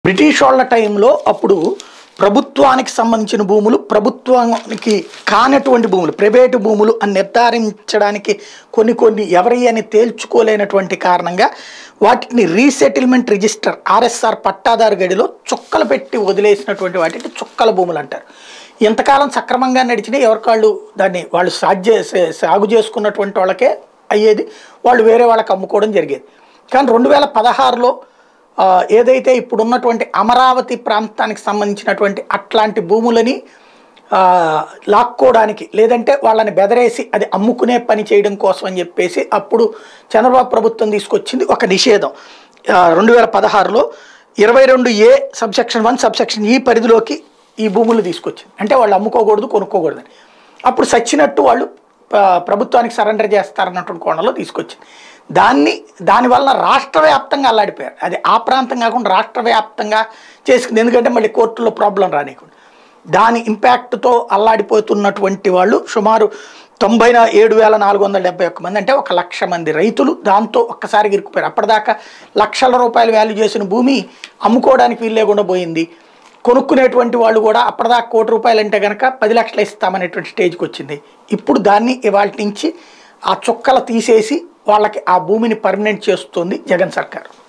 British వాళ్ళ టైంలో అప్పుడు ప్రభుత్వానికి సంబంధించిన భూములు ప్రభుత్వానికి కానటువంటి భూములు ప్రైవేటు భూములు అని నిర్ధారించడానికి కొన్ని కొన్ని ఎవరి అని తేల్చుకోలేనటువంటి కారణంగా వాటిని రీసెటిల్మెంట్ రిజిస్టర్ ఆర్ఎస్ఆర్ పట్టాదారు గడిలో చుక్కలు పెట్టి వదిలేసినటువంటి వాటిని చుక్కల భూములు అంటారు ఎంతకాలం సక్రమంగా నడిచినా ఎవరికాళ్ళు దాన్ని వాళ్ళు సాధ్య సాగు చేసుకున్నటువంటి వాళ్ళకే అయ్యేది వాళ్ళు వేరే వాళ్ళకి అమ్ముకోవడం జరిగేది కానీ రెండు వేల పదహారులో ఆ, ఏదైతే ఇప్పుడు ఉన్నటువంటి అమరావతి ప్రాంతానికి సంబంధించినటువంటి అట్లాంటి భూములని ఆ, లాక్కోవడానికి లేదంటే వాళ్ళని బెదరేసి అది అమ్ముకునే పని చేయడం కోసం అని చెప్పేసి అప్పుడు చంద్రబాబు ప్రభుత్వం తీసుకొచ్చింది ఒక నిషేధం రెండు వేల పదహారులో ఇరవై రెండు ఏ సబ్సెక్షన్ వన్ సబ్సెక్షన్ ఈ పరిధిలోకి ఈ భూములు తీసుకొచ్చింది అంటే వాళ్ళు అమ్ముకోకూడదు కొనుక్కోకూడదని అప్పుడు సచ్చినట్టు వాళ్ళు ఆ, ప్రభుత్వానికి సరెండర్ చేస్తారన్నటువంటి కోణంలో తీసుకొచ్చింది దాన్ని దానివల్ల రాష్ట్ర వ్యాప్తంగా అల్లాడిపోయారు అది ఆ ప్రాంతం కాకుండా రాష్ట్ర వ్యాప్తంగా చేసుకుంది ఎందుకంటే మళ్ళీ కోర్టులో ప్రాబ్లం రానికుండా దాని ఇంపాక్ట్తో అల్లాడిపోతున్నటువంటి వాళ్ళు సుమారు తొంభై ఏడు వేల నాలుగు వందల డెబ్బై ఒక్క మంది అంటే ఒక లక్ష మంది రైతులు దాంతో ఒక్కసారి ఇరుక్కుపోయారు అప్పటిదాకా లక్షల రూపాయలు వాల్యూ చేసిన భూమి అమ్ముకోవడానికి వీలు లేకుండా పోయింది కొనుక్కునేటువంటి వాళ్ళు కూడా అప్పటిదాకా కోటి రూపాయలు అంటే కనుక పది లక్షలు ఇస్తామనేటువంటి స్టేజ్కి వచ్చింది ఇప్పుడు దాన్ని ఇవాళ నుంచి ఆ చుక్కలు తీసేసి వాళ్ళకి ఆ భూమిని పర్మనెంట్ చేస్తుంది జగన్ సర్కార్